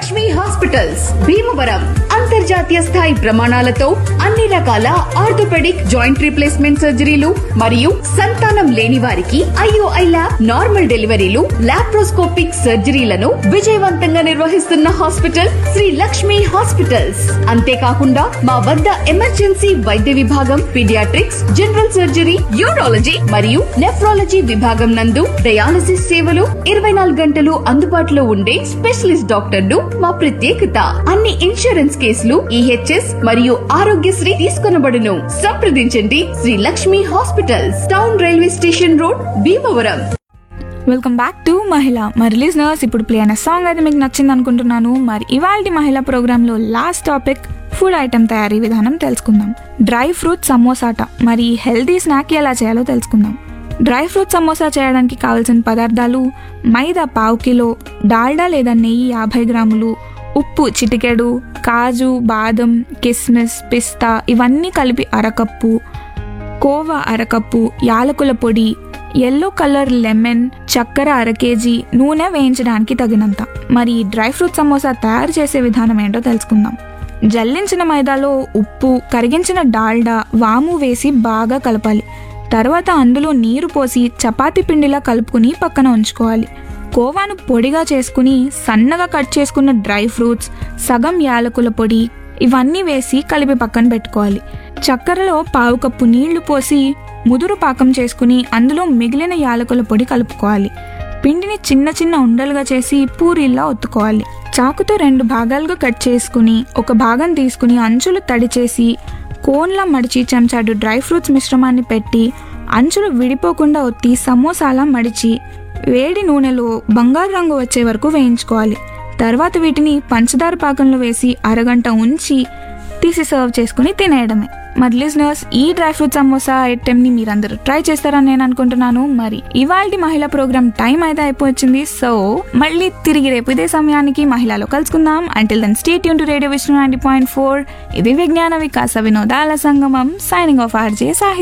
Lakshmi hospitals Bhimavaram అంతర్జాతీయ స్థాయి ప్రమాణాలతో అన్ని రకాల ఆర్థోపెడిక్ జాయింట్ రీప్లేస్మెంట్ సర్జరీలు మరియు సంతానం లేని వారికి IOI lab normal deliveries laparoscopic సర్జరీలను విజయవంతంగా నిర్వహిస్తున్న హాస్పిటల్ శ్రీ లక్ష్మి హాస్పిటల్స్ అంతేకాకుండా మా వద్ద ఎమర్జెన్సీ వైద్య విభాగం పీడియాట్రిక్స్ జనరల్ సర్జరీ యూరాలజీ మరియు నెఫ్రాలజీ విభాగం నందు డయాలసిస్ సేవలు ఇరవై నాలుగు గంటలు అందుబాటులో ఉండే స్పెషలిస్ట్ డాక్టర్లు మా ప్రత్యేకత అన్ని ఇన్సూరెన్స్ కేసులు ఈహెచ్ఎస్ మరియు ఆరోగ్యశ్రీ తీసుకొనబడును సంప్రదించండి Sri Lakshmi hospitals town railway station road Bhimavaram welcome back to Mahila మరి లిజనర్స్ ఇప్పుడు ప్లే అయిన సాంగ్ అయితే మీకు నచ్చింది అనుకుంటున్నాను మరి ఇవాళ మహిళ ప్రోగ్రాంలో లాస్ట్ టాపిక్ ఫుడ్ ఐటమ్ తయారీ విధానం తెలుసుకుందాం డ్రై ఫ్రూట్ సమోసాట మరి హెల్తీ స్నాక్ ఎలా చేయాలో తెలుసుకుందాం డ్రై ఫ్రూట్ సమోసా చేయడానికి కావాల్సిన పదార్థాలు మైదా పావు కిలో డాల్డా లేదా నెయ్యి యాభై గ్రాములు ఉప్పు చిటికెడు కాజు బాదం కిస్మిస్ పిస్తా ఇవన్నీ కలిపి అరకప్పు కోవా అరకప్పు యాలకుల పొడి ఎల్లో కలర్ లెమన్ చక్కెర అర కేజీ నూనె వేయించడానికి తగినంత మరి ఈ డ్రై ఫ్రూట్ సమోసా తయారు చేసే విధానం ఏంటో తెలుసుకుందాం జల్లించిన మైదాలో ఉప్పు కరిగించిన డాల్డా వాము వేసి బాగా కలపాలి తర్వాత అందులో నీరు పోసి చపాతీ పిండిలా కలుపుకుని పక్కన ఉంచుకోవాలి కోవాను పొడిగా చేసుకుని సన్నగా కట్ చేసుకున్న డ్రై ఫ్రూట్స్ సగం యాలకుల పొడి ఇవన్నీ వేసి కలిపి పక్కన పెట్టుకోవాలి చక్కెరలో పావు కప్పు నీళ్లు పోసి ముదురు పాకం చేసుకుని అందులో మిగిలిన యాలకుల పొడి కలుపుకోవాలి పిండిని చిన్న చిన్న ఉండలుగా చేసి పూరీల్లా ఒత్తుకోవాలి చాకుతో రెండు భాగాలుగా కట్ చేసుకుని ఒక భాగం తీసుకుని అంచులు తడి చేసి కోన్లా మడిచి చెంచాడు డ్రై ఫ్రూట్స్ మిశ్రమాన్ని పెట్టి అంచులు విడిపోకుండా ఒత్తి సమోసాలా మడిచి వేడి నూనెలో బంగారు రంగు వచ్చే వరకు వేయించుకోవాలి తర్వాత వీటిని పంచదార పాకంలో వేసి అరగంట ఉంచి తీసి సర్వ్ చేసుకుని తినేయడమే మరి లిజనర్స్ ఈ డ్రై ఫ్రూట్ సమోసా ఐటెంని మీరందరూ ట్రై చేస్తారని నేను అనుకుంటున్నాను మరి ఇవాళ మహిళా ప్రోగ్రామ్ టైం అయితే అయిపోయింది సో మళ్ళీ తిరిగి రేపు ఇదే సమయానికి మహిళలో కలుసుకుందాం అంటిల్ దెన్ స్టేట్ యూన్ to radio Vishnu ninety point four ఇది విజ్ఞాన వికాస వినోదాల సంగమం సైనింగ్ ఆఫ్ ఆర్జే సాహిత్య